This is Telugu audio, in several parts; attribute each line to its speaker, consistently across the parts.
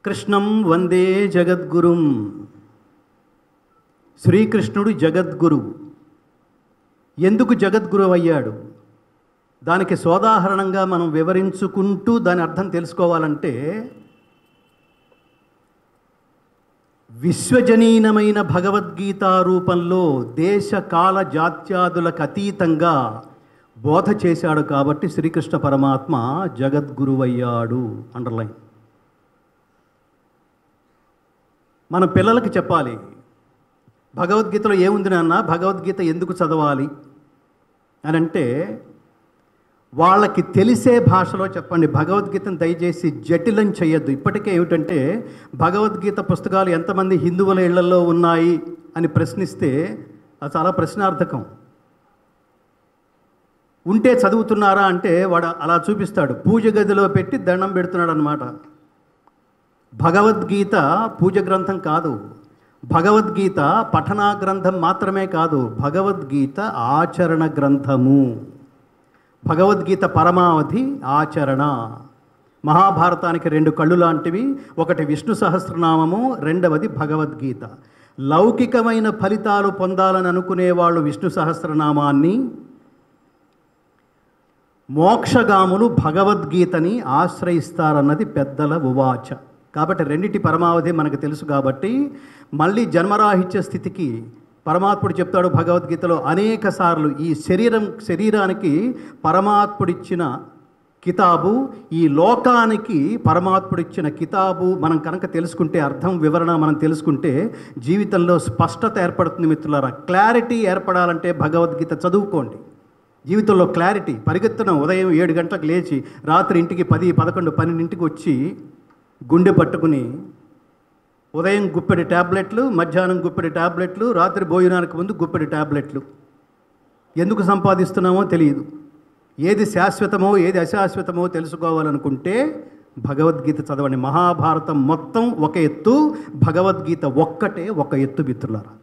Speaker 1: కృష్ణం వందే జగద్గురుం శ్రీకృష్ణుడు జగద్గురు ఎందుకు జగద్గురు అయ్యాడు దానికి సోదాహరణంగా మనం వివరించుకుంటూ దాని అర్థం తెలుసుకోవాలంటే విశ్వజనీనమైన భగవద్గీత రూపంలో దేశ కాల జాత్యాదులకు అతీతంగా బోధ చేశాడు కాబట్టి శ్రీకృష్ణ పరమాత్మ జగద్గురువయ్యాడు అండర్లైన్ మన పిల్లలకి చెప్పాలి భగవద్గీతలో ఏముంది నాన్న భగవద్గీత ఎందుకు చదవాలి అని అంటే వాళ్ళకి తెలిసే భాషలో చెప్పండి భగవద్గీతను దయచేసి జటిలం చేయొద్దు ఇప్పటికే ఏమిటంటే భగవద్గీత పుస్తకాలు ఎంతమంది హిందువుల ఇళ్లలో ఉన్నాయి అని ప్రశ్నిస్తే అది చాలా ప్రశ్నార్థకం ఉంటే చదువుతున్నారా అంటే వాడు అలా చూపిస్తాడు పూజ గదిలో పెట్టి దండం పెడుతున్నాడు అనమాట భగవద్గీత పూజ గ్రంథం కాదు భగవద్గీత పఠనా గ్రంథం మాత్రమే కాదు భగవద్గీత ఆచరణ గ్రంథము భగవద్గీత పరమావధి ఆచరణ మహాభారతానికి రెండు కళ్ళు లాంటివి ఒకటి విష్ణు సహస్రనామము రెండవది భగవద్గీత లౌకికమైన ఫలితాలు పొందాలని అనుకునే వాళ్ళు విష్ణు సహస్రనామాన్ని మోక్షగాములు భగవద్గీతని ఆశ్రయిస్తారన్నది పెద్దల ఉవాచ కాబట్టి రెండిటి పరమావధి మనకు తెలుసు కాబట్టి మళ్ళీ జన్మరాహిత్య స్థితికి పరమాత్ముడు చెప్తాడు భగవద్గీతలో అనేక సార్లు ఈ శరీరం శరీరానికి పరమాత్ముడిచ్చిన కితాబు ఈ లోకానికి పరమాత్ముడిచ్చిన కితాబు మనం కనుక తెలుసుకుంటే అర్థం వివరణ మనం తెలుసుకుంటే జీవితంలో స్పష్టత ఏర్పడుతుంది మిత్రులారా క్లారిటీ ఏర్పడాలంటే భగవద్గీత చదువుకోండి జీవితంలో క్లారిటీ పరిగెత్తున ఉదయం ఏడు గంటలకు లేచి రాత్రి ఇంటికి పది పదకొండు పన్నెండింటికి వచ్చి గుండె పట్టుకుని ఉదయం గుప్పెడి ట్యాబ్లెట్లు మధ్యాహ్నం గుప్పెడి ట్యాబ్లెట్లు రాత్రి భోజనానికి ముందు గుప్పెడి ట్యాబ్లెట్లు ఎందుకు సంపాదిస్తున్నామో తెలియదు ఏది శాశ్వతమో ఏది అశాశ్వతమో తెలుసుకోవాలనుకుంటే భగవద్గీత చదవండి మహాభారతం మొత్తం ఒక ఎత్తు భగవద్గీత ఒక్కటే ఒక ఎత్తు మిత్రులారా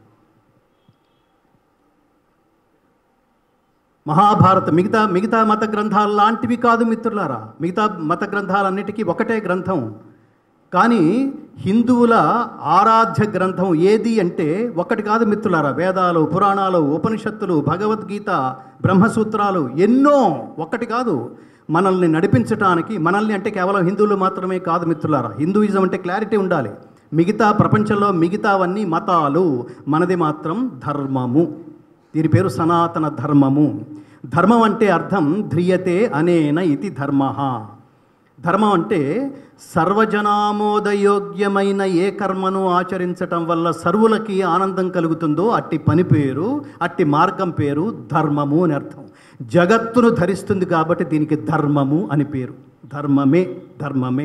Speaker 1: మహాభారత మిగతా మిగతా మత గ్రంథాలు లాంటివి కాదు మిత్రులారా మిగతా మత గ్రంథాలన్నిటికీ ఒకటే గ్రంథం కానీ హిందువుల ఆరాధ్య గ్రంథం ఏది అంటే ఒకటి కాదు మిత్రులారా వేదాలు పురాణాలు ఉపనిషత్తులు భగవద్గీత బ్రహ్మసూత్రాలు ఎన్నో ఒకటి కాదు మనల్ని నడిపించటానికి మనల్ని అంటే కేవలం హిందువులు మాత్రమే కాదు మిత్రులారా హిందూయిజం అంటే క్లారిటీ ఉండాలి మిగతా ప్రపంచంలో మిగతావన్నీ మతాలు మనది మాత్రం ధర్మము దీని పేరు సనాతన ధర్మము ధర్మం అంటే అర్థం ధ్రియతే అనేన ఇది ధర్మ ధర్మం అంటే సర్వజనామోదయోగ్యమైన ఏ కర్మను ఆచరించటం వల్ల సర్వులకి ఆనందం కలుగుతుందో అట్టి పని పేరు అట్టి మార్గం పేరు ధర్మము అని అర్థం జగత్తును ధరిస్తుంది కాబట్టి దీనికి ధర్మము అని పేరు ధర్మమే ధర్మమే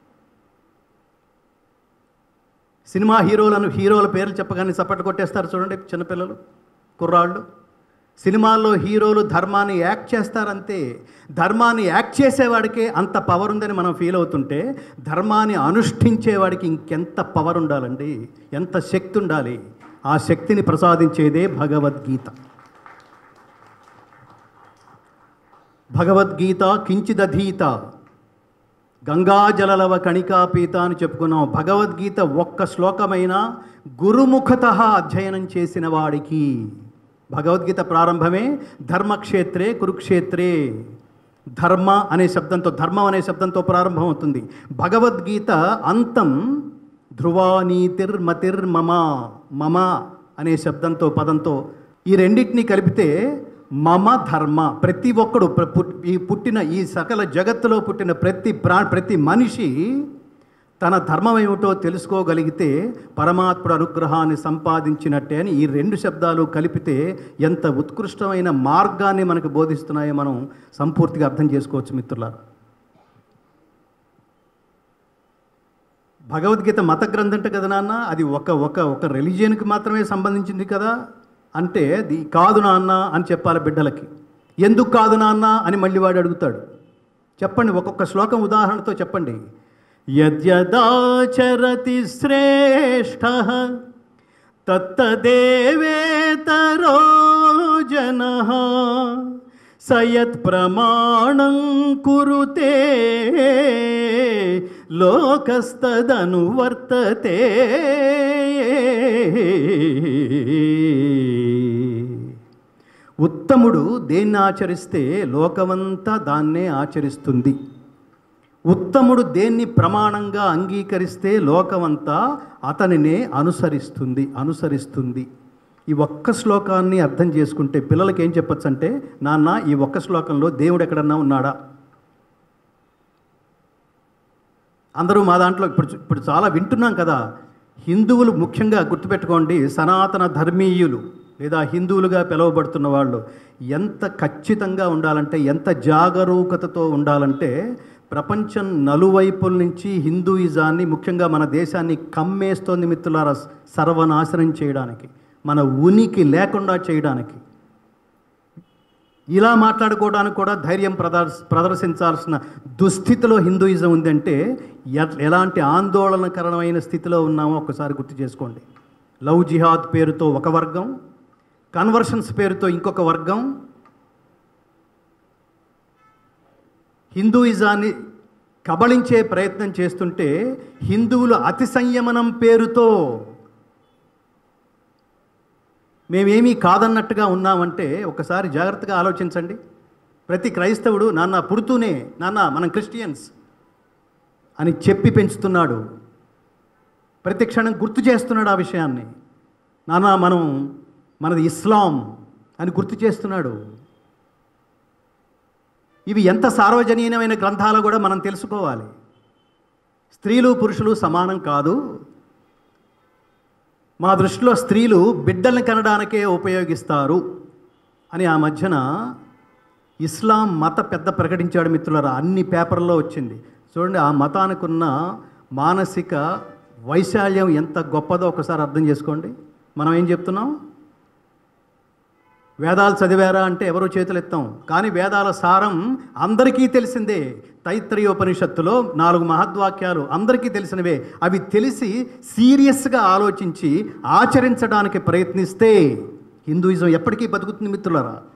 Speaker 1: సినిమా హీరోలను హీరోల పేర్లు చెప్పగానే చప్పట్లు కొట్టేస్తారు చూడండి చిన్నపిల్లలు కుర్రాళ్ళు సినిమాల్లో హీరోలు ధర్మాన్ని యాక్ట్ చేస్తారంతే ధర్మాన్ని యాక్ట్ చేసేవాడికే అంత పవర్ ఉందని మనం ఫీల్ అవుతుంటే ధర్మాన్ని అనుష్ఠించేవాడికి ఇంకెంత పవర్ ఉండాలండి ఎంత శక్తి ఉండాలి ఆ శక్తిని ప్రసాదించేదే భగవద్గీత భగవద్గీత కించిదధీత గంగాజలలవ కణికాపీత అని చెప్పుకున్నాం భగవద్గీత ఒక్క శ్లోకమైన గురుముఖత అధ్యయనం చేసిన వాడికి భగవద్గీత ప్రారంభమే ధర్మక్షేత్రే కురుక్షేత్రే ధర్మ అనే శబ్దంతో ధర్మం అనే శబ్దంతో ప్రారంభమవుతుంది భగవద్గీత అంతం ధ్రువానీతిర్మతిర్మమ మమ అనే శబ్దంతో పదంతో ఈ రెండింటినీ కలిపితే మమ ధర్మ ప్రతి ఒక్కడు ప్ర- పుట్- ఈ పుట్టిన ఈ సకల జగత్తులో పుట్టిన ప్రతి ప్రా ప్రతి మనిషి తన ధర్మం ఏమిటో తెలుసుకోగలిగితే పరమాత్ముడు అనుగ్రహాన్ని సంపాదించినట్టే అని ఈ రెండు శబ్దాలు కలిపితే ఎంత ఉత్కృష్టమైన మార్గాన్ని మనకు బోధిస్తున్నాయో మనం సంపూర్తిగా అర్థం చేసుకోవచ్చు మిత్రులారా భగవద్గీత మత గ్రంథంట కదా నాన్న అది ఒక ఒక ఒక రిలీజియన్కి మాత్రమే సంబంధించింది కదా అంటే అది కాదు నాన్న అని చెప్పాలి బిడ్డలకి ఎందుకు కాదు నాన్న అని మళ్ళీ వాడు అడుగుతాడు చెప్పండి ఒక్కొక్క శ్లోకం ఉదాహరణతో చెప్పండి యద్యదాచరతి శ్రేష్ఠ తత్తదేవేతరో జన సయత్ ప్రమాణం కురుతే లోకస్తదను వర్తతే ఉత్తముడు దేన్ని ఆచరిస్తే లోకమంతా దాన్నే ఆచరిస్తుంది ఉత్తముడు దేన్ని ప్రమాణంగా అంగీకరిస్తే లోకమంతా అతనినే అనుసరిస్తుంది అనుసరిస్తుంది ఈ ఒక్క శ్లోకాన్ని అర్థం చేసుకుంటే పిల్లలకి ఏం చెప్పొచ్చు అంటే నాన్న ఈ ఒక్క శ్లోకంలో దేవుడు ఎక్కడన్నా ఉన్నాడా అందరూ మా దాంట్లో ఇప్పుడు ఇప్పుడు చాలా వింటున్నాం కదా హిందువులు ముఖ్యంగా గుర్తుపెట్టుకోండి సనాతన ధర్మీయులు లేదా హిందువులుగా పిలువబడుతున్న వాళ్ళు ఎంత ఖచ్చితంగా ఉండాలంటే ఎంత జాగరూకతతో ఉండాలంటే ప్రపంచం నలువైపుల నుంచి హిందూయిజాన్ని ముఖ్యంగా మన దేశాన్ని కమ్మేస్తోంది మిత్రులారా సర్వనాశనం చేయడానికి మన ఉనికి లేకుండా చేయడానికి ఇలా మాట్లాడుకోవడానికి కూడా ధైర్యం ప్రదర్శ ప్రదర్శించాల్సిన దుస్థితిలో హిందూయిజం ఉందంటే ఎట్- ఎలాంటి ఆందోళనకరమైన స్థితిలో ఉన్నామో ఒకసారి గుర్తు చేసుకోండి లవ్ జిహాద్ పేరుతో ఒక వర్గం కన్వర్షన్స్ పేరుతో ఇంకొక వర్గం హిందూయిజాన్ని కబళించే ప్రయత్నం చేస్తుంటే హిందువులు అతి సంయమనం పేరుతో మేమేమీ కాదన్నట్టుగా ఉన్నామంటే ఒకసారి జాగ్రత్తగా ఆలోచించండి ప్రతి క్రైస్తవుడు నాన్న పుడుతూనే నాన్న మనం క్రిస్టియన్స్ అని చెప్పి పెంచుతున్నాడు ప్రతి క్షణం గుర్తు చేస్తున్నాడు ఆ విషయాన్ని నాన్న మనం మనది ఇస్లాం అని గుర్తు చేస్తున్నాడు ఇవి ఎంత సార్వజనీయమైన గ్రంథాలు కూడా మనం తెలుసుకోవాలి స్త్రీలు పురుషులు సమానం కాదు మా దృష్టిలో స్త్రీలు బిడ్డల్ని కనడానికే ఉపయోగిస్తారు అని ఆ మధ్యన ఇస్లాం మత పెద్ద ప్రకటించాడు మిత్రులారా అన్ని పేపర్లో వచ్చింది చూడండి ఆ మతానికి ఉన్న మానసిక వైశాల్యం ఎంత గొప్పదో ఒకసారి అర్థం చేసుకోండి మనం ఏం చెప్తున్నాం వేదాలు చదివారా అంటే ఎవరు చేతులు ఎత్తాం కానీ వేదాల సారం అందరికీ తెలిసిందే తైత్రయోపనిషత్తులో నాలుగు మహద్వాక్యాలు అందరికీ తెలిసినవే అవి తెలిసి సీరియస్గా ఆలోచించి ఆచరించడానికి ప్రయత్నిస్తే హిందూయిజం ఎప్పటికీ బతుకుతుంది మిత్రులరా